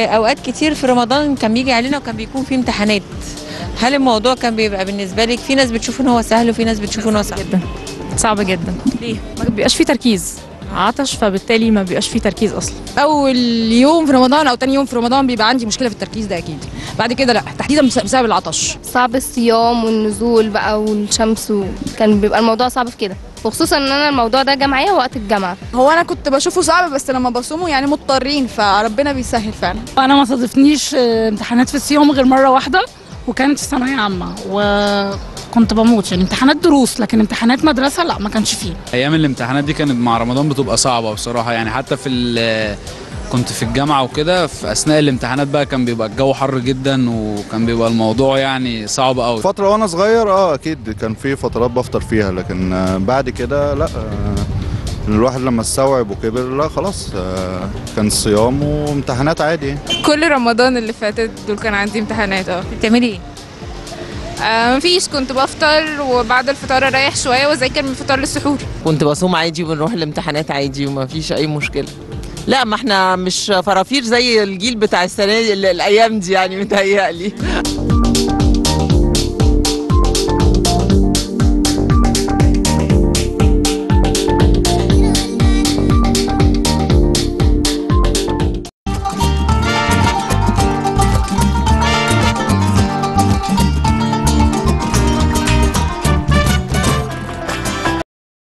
اوقات كتير في رمضان كان بيجي علينا وكان بيكون في امتحانات هل الموضوع كان بيبقى بالنسبه لك في ناس بتشوف ان هو سهل وفي ناس بتشوف ان هو صعب جدا صعب جدا ليه ما بيبقاش فيه تركيز عطش فبالتالي ما بيبقاش فيه تركيز اصلا اول يوم في رمضان او تاني يوم في رمضان بيبقى عندي مشكله في التركيز ده اكيد بعد كده لا تحديدا بس- بسبب العطش صعب الصيام والنزول بقى والشمس وكان بيبقى الموضوع صعب في كده وخصوصا ان انا الموضوع ده جه معايا وقت الجامعه هو انا كنت بشوفه صعب بس لما بصومه يعني مضطرين فربنا بيسهل فعلا انا ما صادفنيش آه، امتحانات في الصيام غير مره واحده وكانت في ثانويه عامه وكنت بموت يعني امتحانات دروس لكن امتحانات مدرسه لا ما كانش فيه ايام الامتحانات دي كانت مع رمضان بتبقى صعبه بصراحه يعني حتى في ال- كنت في الجامعه وكده في اثناء الامتحانات بقى كان بيبقى الجو حر جدا وكان بيبقى الموضوع يعني صعب قوي فترة وانا صغير اه اكيد كان في فترات بفطر فيها لكن آه، بعد كده لا آه، الواحد لما استوعب وكبر لا خلاص آه، كان صيام وامتحانات عادي يعني. كل رمضان اللي فاتت دول كان عندي امتحانات اه بتعملي ايه آه، مفيش كنت بفطر وبعد الفطار اريح شويه واذاكر من الفطار للسحور كنت بصوم عادي وبنروح الامتحانات عادي وما فيش اي مشكله لا ما احنا مش فرافير زي الجيل بتاع السنه دي ال- الايام دي يعني متهيألي